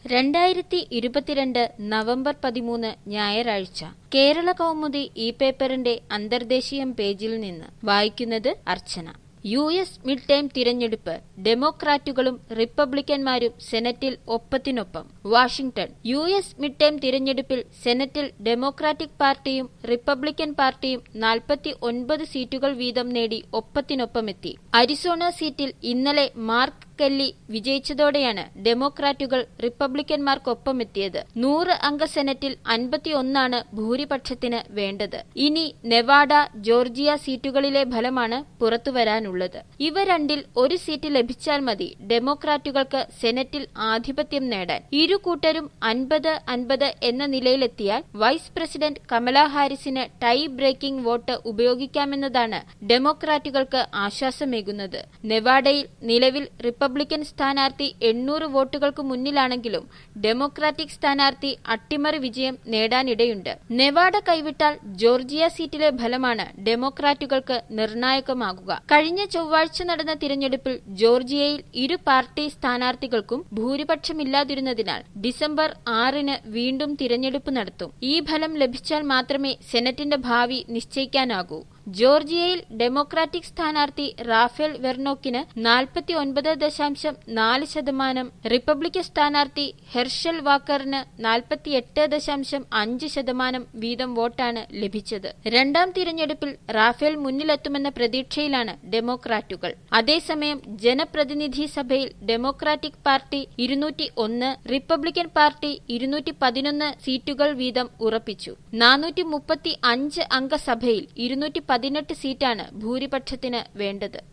രണ്ടായിരത്തി ഇരുപത്തിരണ്ട് നവംബർ പതിമൂന്ന് ഞായറാഴ്ച കേരള കൗമുദി ഈ പേപ്പറിന്റെ അന്തർദേശീയം പേജിൽ നിന്ന് വായിക്കുന്നത് Archana U S midterm തിരഞ്ഞെടുപ്പ് ഡെമോക്രാറ്റുകളും റിപ്പബ്ലിക്കന്മാരും സെനറ്റിൽ ഒപ്പത്തിനൊപ്പം Washington U S midterm തിരഞ്ഞെടുപ്പിൽ സെനറ്റിൽ ഡെമോക്രാറ്റിക് പാർട്ടിയും റിപ്പബ്ലിക്കൻ പാർട്ടിയും നാൽപ്പത്തി ഒൻപത് സീറ്റുകൾ വീതം നേടി ഒപ്പത്തിനൊപ്പമെത്തി അരിസോണ സീറ്റിൽ ഇന്നലെ മാർക്ക് കെല്ലി വിജയിച്ചതോടെയാണ് ഡെമോക്രാറ്റുകൾ റിപ്പബ്ലിക്കന്മാർക്കൊപ്പമെത്തിയത് നൂറ് അംഗ സെനറ്റിൽ അൻപത്തിയൊന്നാണ് ഭൂരിപക്ഷത്തിന് വേണ്ടത് ഇനി നെവാഡ ജോർജിയ സീറ്റുകളിലെ ഫലമാണ് പുറത്തുവരാനുള്ളത് ഇവ രണ്ടിൽ ഒരു സീറ്റ് ലഭിച്ചാൽ മതി ഡെമോക്രാറ്റുകൾക്ക് സെനറ്റിൽ ആധിപത്യം നേടാൻ ഇരു കൂട്ടരും അൻപത് അൻപത് എന്ന നിലയിലെത്തിയാൽ വൈസ് പ്രസിഡന്റ് കമലാ ഹാരിസിന് ടൈ ബ്രേക്കിംഗ് വോട്ട് ഉപയോഗിക്കാമെന്നതാണ് ഡെമോക്രാറ്റുകൾക്ക് ആശ്വാസമേകുന്നത് നെവാഡയിൽ നിലവിൽ റിപ്പബ്ലിക്കൻ സ്ഥാനാർത്ഥി എണ്ണൂറ് വോട്ടുകൾക്ക് മുന്നിലാണെങ്കിലും ഡെമോക്രാറ്റിക് സ്ഥാനാർത്ഥി അട്ടിമറി വിജയം നേടാനിടയുണ്ട് നെവാഡ കൈവിട്ടാൽ ജോർജിയ സീറ്റിലെ ഫലമാണ് ഡെമോക്രാറ്റുകൾക്ക് നിർണായകമാകുക കഴിഞ്ഞ ചൊവ്വാഴ്ച നടന്ന തിരഞ്ഞെടുപ്പിൽ ജോർജിയയിൽ ഇരു പാർട്ടി സ്ഥാനാർത്ഥികൾക്കും ഭൂരിപക്ഷമില്ലാതിരുന്നതിനാൽ ഡിസംബർ ആറിന് വീണ്ടും തിരഞ്ഞെടുപ്പ് നടത്തും ഈ ഫലം ലഭിച്ചാൽ മാത്രമേ സെനറ്റിന്റെ ഭാവി നിശ്ചയിക്കാനാകൂ ജോർജിയയിൽ ഡെമോക്രാറ്റിക് സ്ഥാനാർത്ഥി റാഫേൽ വെർണോക്കിന് നാൽപ്പത്തി ഒൻപത് ദശാംശം നാല് ശതമാനം റിപ്പബ്ലിക്കൻ സ്ഥാനാർത്ഥി ഹെർഷൽ വാക്കറിന് നാൽപ്പത്തിയെട്ട് ദശാംശം അഞ്ച് ശതമാനം വീതം വോട്ടാണ് ലഭിച്ചത് രണ്ടാം തിരഞ്ഞെടുപ്പിൽ റാഫേൽ മുന്നിലെത്തുമെന്ന പ്രതീക്ഷയിലാണ് ഡെമോക്രാറ്റുകൾ അതേസമയം ജനപ്രതിനിധി സഭയിൽ ഡെമോക്രാറ്റിക് പാർട്ടി ഇരുന്നൂറ്റി ഒന്ന് റിപ്പബ്ലിക്കൻ പാർട്ടി ഇരുന്നൂറ്റി പതിനൊന്ന് സീറ്റുകൾ വീതം ഉറപ്പിച്ചു നാനൂറ്റി മുപ്പത്തി അഞ്ച് അംഗ സഭയിൽ ഇരുന്നൂറ്റി പതിനെട്ട് സീറ്റാണ് ഭൂരിപക്ഷത്തിന് വേണ്ടത്